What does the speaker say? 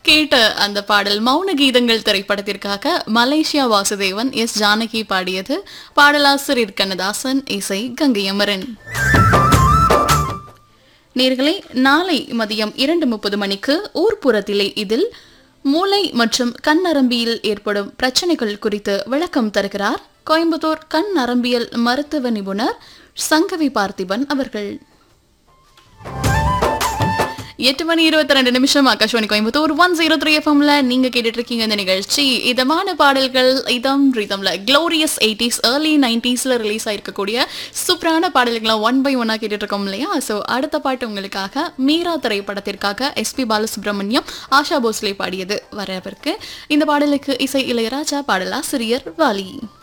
கேட்ட அந்த பாடல் மௌன கீதங்கள் திரைப்படத்திற்காக மலேசியா வாசுதேவன் எஸ் ஜானகி பாடியது பாடலாசிரியர் கண்ணதாசன் இசை கங்கையமரன் நேர்களே நாளை மதியம் இரண்டு முப்பது மணிக்கு ஊர்ப்புறத்திலே இதில் மூளை மற்றும் கண் நரம்பியில் ஏற்படும் பிரச்சனைகள் குறித்து விளக்கம் தருகிறார் கோயம்புத்தூர் கண் நரம்பியல் மருத்துவ நிபுணர் சங்கவி பார்த்திபன் அவர்கள் எட்டு மணி இருபத்தி ரெண்டு நிமிஷம் Akashvani Coimbatore one zero three எஃப்எம்ல நீங்க கேட்டுட்டு இருக்கீங்க இந்த நிகழ்ச்சி இதமான பாடல்கள் இதம் ரீதம்ல க்ளோரியஸ் எயிட்டிஸ் ஏர்லி நைன்டிஸ்ல ரிலீஸ் ஆயிருக்கக்கூடிய சூப்பரான பாடல்கள்லாம் ஒன் பை ஒன்னா கேட்டுட்டு இருக்கோம் இல்லையா ஸோ அடுத்த பாட்டு உங்களுக்காக மீரா திரைப்படத்திற்காக எஸ்பி பாலசுப்ரமணியம் ஆஷா போஸ்லே பாடியது வரவிற்கு இந்த பாடலுக்கு இசை இளையராஜா பாடலாசிரியர் வாலி